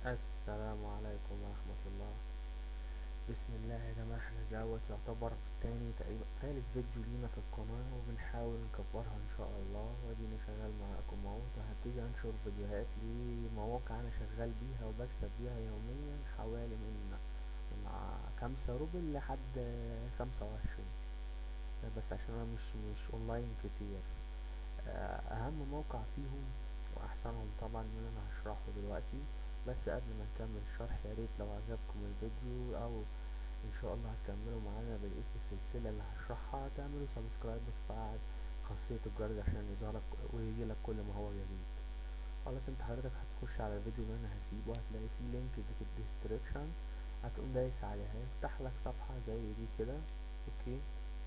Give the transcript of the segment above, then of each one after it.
السلام عليكم ورحمة الله بسم الله يا جماعة احنا دوت يعتبر تاني تقريبا تالت فيديو لينا في القناة وبنحاول نكبرها ان شاء الله واديني شغال معاكم اهو وهبتدي انشر فيديوهات لمواقع انا شغال بيها وبكسب بيها يوميا حوالي من من ع- خمسة روبل لحد خمسة وعشرين بس عشان انا مش مش اونلاين كتير آه، اهم موقع فيهم واحسنهم طبعا اللي انا هشرحه دلوقتي بس قبل ما نكمل الشرح يا ريت لو عجبكم الفيديو او ان شاء الله هتكملوا معانا بقية السلسلة اللي هشرحها تعملوا سبسكرايب وتفعل خاصية الجرس عشان يظهرك ويجيلك كل ما هو جديد خلاص انت حضرتك هتخش على الفيديو اللي انا هسيبه هتلاقي فيه لينك في الديسكريبشن هتقوم دايس عليها يفتح لك صفحة زي دي كده اوكي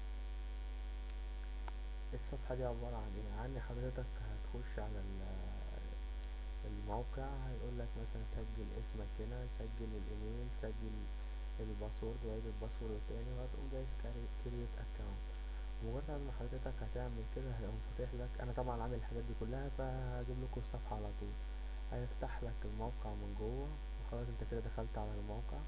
الصفحة دي عبارة عن ايه عن حضرتك هتخش على ال- الموقع هيقول لك مثلا سجل اسمك هنا سجل الايميل سجل الباسورد وعيد الباسورد تاني وهتقوم دايس كريت اكونت مجرد ما حضرتك هتعمل كده هيقوم فاتح لك انا طبعا عامل الحاجات دي كلها فهجيب لكم الصفحة على طول هيفتح لك الموقع من جوه وخلاص انت كده دخلت على الموقع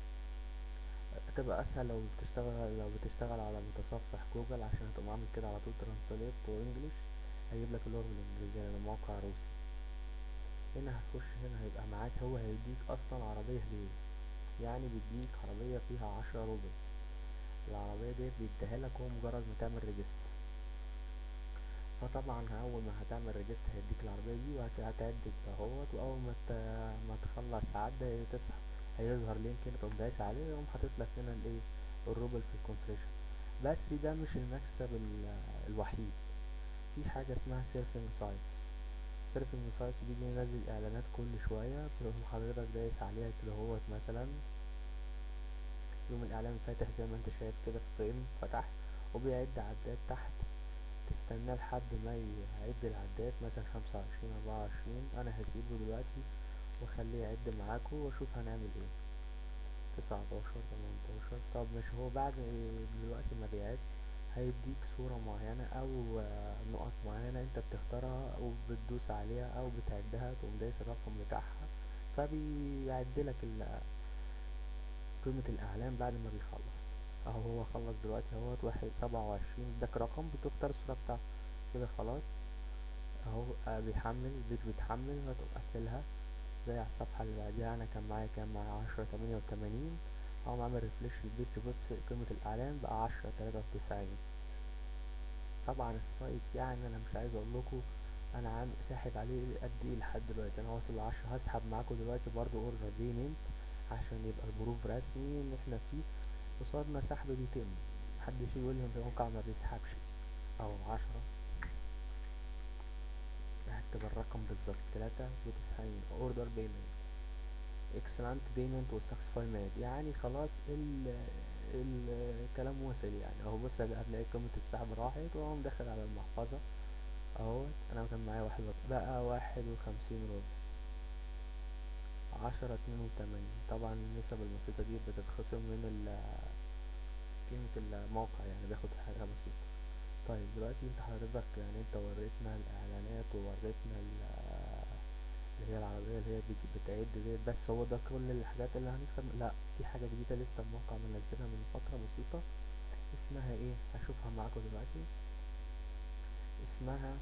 تبقى اسهل لو بتشتغل لو بتشتغل على متصفح جوجل عشان هتقوم عامل كده على طول ترانسليت وانجلش هيجيب لك اللغة بالانجليزية لان الموقع روسي هنا هتخش هنا هيبقى معاك هو هيديك اصلا عربية هدية يعني بيديك عربية فيها عشرة روبل العربية ديت بيديها لك هو مجرد ما تعمل ريجست فطبعا اول ما هتعمل ريجست هيديك العربية دي وهتعد اهوت واول ما ت- ما تخلص عد تسحب هيظهر لينك كده تقوم دايس عليه يقوم حاطط لك هنا الايه الروبل في الكونسريشن بس ده مش المكسب ال- الوحيد في حاجة اسمها سيرفنج سايتس سيرفنج سايتس دي بينزل اعلانات كل شوية تقوم حضرتك دايس عليها كده هوت مثلا يوم الاعلان فاتح زي ما انت شايف كده في فريم فتح وبيعد عدات تحت تستناه لحد ما يعد العدات مثلا خمسة وعشرين اربعة وعشرين انا هسيبه دلوقتي واخليه يعد معاكو واشوف هنعمل ايه تسعتاشر تمنتاشر طب مش هو بعد دلوقتي ما بيعد هيديك صورة معينة أو آه، نقط معينة أنت بتختارها أو بتدوس عليها أو بتعدها تقوم دايس الرقم بتاعها فبيعدلك ال- قيمة الإعلان بعد ما بيخلص أهو هو خلص دلوقتي اهوت واحد سبعة وعشرين اداك رقم بتختار الصورة بتاعته كده خلاص اهو آه، بيحمل الفيديو بيتحمل هتقوم قافلها زي على الصفحة اللي بعديها أنا كان معايا كام معايا عشرة تمانية وتمانين أقوم عامل ريفريش للبيج بص قيمة الإعلان بقى عشرة تلاتة وتسعين طبعا السايت يعني أنا مش عايز أقول لكم أنا عامل ساحب عليه قد إيه لحد دلوقتي أنا واصل لعشرة هسحب معاكم دلوقتي برضو أوردر بيمنت عشان يبقى البروف رسمي إن إحنا فيه قصادنا سحب بيتم محدش يقول لي الموقع ما بيسحبش أهو عشرة هكتب الرقم بالظبط تلاتة وتسعين اوردر بيمنت اكسلانت بيمنت والسكسفاي ماد يعني خلاص ال الكلام وصل يعني اهو بص هتلاقي قيمة السحب راحت واقوم داخل على المحفظة اهو انا كان معايا واحد وط- بقى واحد وخمسين روبل عشرة اتنين وتمانين طبعا النسب البسيطة دي بتتخصم من ال- قيمة الموقع يعني بياخد حاجة بسيطة طيب دلوقتي انت حضرتك يعني انت وريتنا الاعلانات ووريتنا ال- اللي هي العربية اللي هي بت- بتعد ديت بس هو ده كل الحاجات اللي هنكسب لا في حاجة جديدة لسه الموقع منزلها من فترة بسيطة اسمها ايه هشوفها معاكم دلوقتي اسمها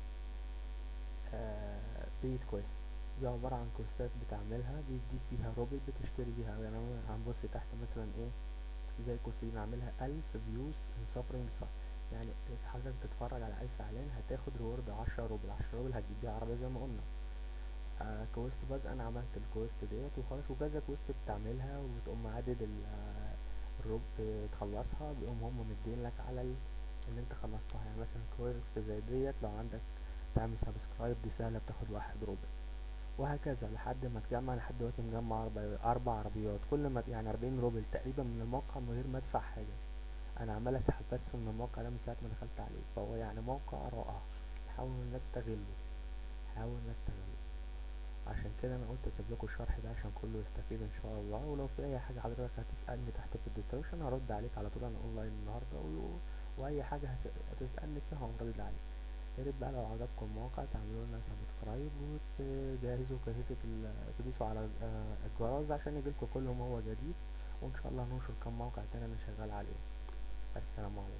بيت كويست دي عبارة عن كوستات بتعملها بيديك بيها روبل بتشتري بيها يعني انا هنبص تحت مثلا ايه زي الكوست دي بعملها ألف فيوز ان سفرنج صح يعني حضرتك تتفرج على ألف إعلان هتاخد ريورد عشرة روبل عشرة روبل هتجيب بيها عربية زي ما قلنا آه كويست باز انا عملت الكويست ديت وخلاص وكذا كويست بتعملها وتقوم معدد ال- آه، الروب تخلصها بيقوم هم مدين لك على ال- اللي انت خلصتها يعني مثلا كويست زي ديت لو عندك تعمل سبسكرايب دي سهلة بتاخد واحد روبل وهكذا لحد ما تجمع لحد دلوقتي مجمع أربع, أربع عربيات كل ما يعني أربعين روبل تقريبا من الموقع من غير ما أدفع حاجة أنا عمال أسحب بس من الموقع ده من ساعة ما دخلت عليه فهو يعني موقع رائع حاول الناس تستغله حاول الناس تستغله عشان كده انا قلت اسيب لكم الشرح ده عشان كله يستفيد ان شاء الله ولو في اي حاجه حضرتك هتسالني تحت في الديسكربشن هرد عليك على طول انا اونلاين النهارده و... واي حاجه هس... هتسالني فيها هرد عليك يا ريت بقى لو عجبكم الموقع تعملوا لنا سبسكرايب وتجهزوا جهزة ال- تدوسوا على آه، الجرس عشان يجيلكوا كل ما هو جديد وان شاء الله هننشر كام موقع تاني انا شغال عليه السلام عليكم